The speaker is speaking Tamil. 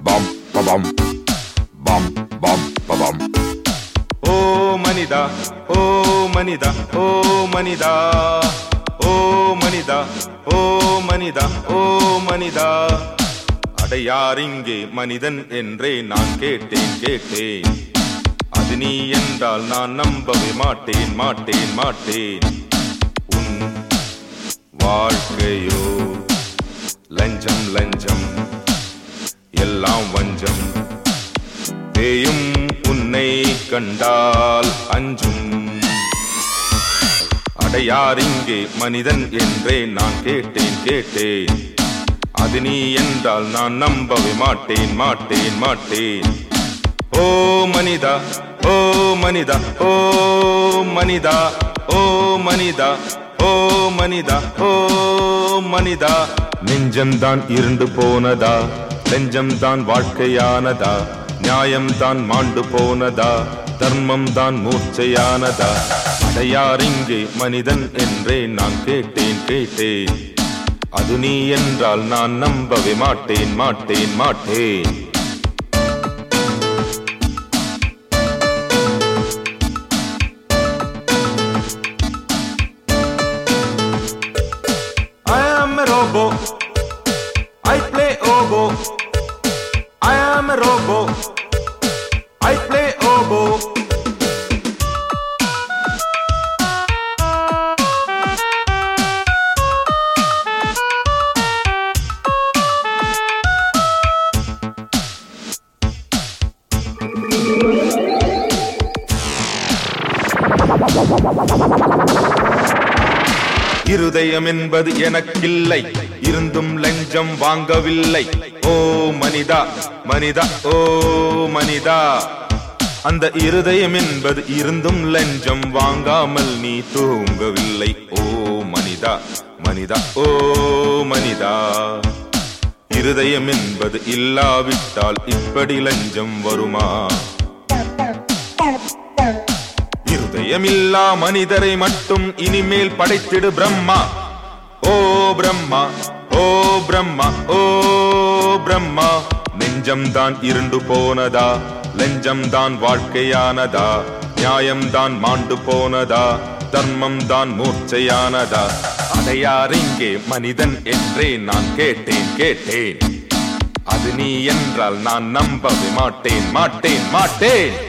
bum ba bum bum bum ba bum ஓ மனிதா ஓ மனிதா ஓ மனிதா ஓ மனிதா ஓ மனிதா ஓ மனிதா அடையார் இங்கே மனிதன் என்றே நான் கேட்டேன் கேட்டேன் அது நீ என்றால் நான் நம்பவே மாட்டேன் மாட்டேன் மாட்டேன் உன் வாழ்க்கையோ லஞ்சம் லஞ்சம் எல்லாம் வஞ்சம் பேயும் உன்னை கண்டால் அஞ்சும் அடையார் இங்கே மனிதன் என்றே நான் கேட்டேன் கேட்டேன் அது நீ என்றால் நான் நம்பவே மாட்டேன் மாட்டேன் மாட்டேன் ஓ மனிதா ஓ மனிதா ஓ மனிதா ஓ மனிதா ஓ மனிதா ஓ மனிதா நெஞ்சம்தான் இருண்டு போனதா நெஞ்சம்தான் வாழ்க்கையானதா நியாயம்தான் மாண்டு போனதா தர்மம் தான் மூர்ச்சையானதா அடையார் இங்கே மனிதன் என்றே நான் கேட்டேன் கேட்டேன் அது நீ என்றால் நான் நம்பவே மாட்டேன் மாட்டேன் மாட்டேன் I am a robo. I play oboe. I am a robo. I play oboe. இருதயம் என்பது எனக்கில்லை இருந்தும் லஞ்சம் வாங்கவில்லை ஓ மனிதா மனிதா ஓ மனிதா அந்த இருதயம் என்பது இருந்தும் லஞ்சம் வாங்காமல் நீ தூங்கவில்லை ஓ மனிதா மனிதா ஓ மனிதா இருதயம் என்பது இல்லாவிட்டால் இப்படி லஞ்சம் வருமா இருதயமில்லா மனிதரை மட்டும் இனிமேல் படைத்திடு பிரம்மா ஓ பிரம்மா ஓ பிரம்மா ஓ பிரம்மா நெஞ்சம்தான் இருண்டு போனதா லஞ்சம்தான் வாழ்க்கையானதா நியாயம்தான் மாண்டு போனதா தர்மம் தான் மூர்ச்சையானதா அடையார் இங்கே மனிதன் என்றே நான் கேட்டேன் கேட்டேன் அது நீ என்றால் நான் நம்பவே மாட்டேன் மாட்டேன் மாட்டேன்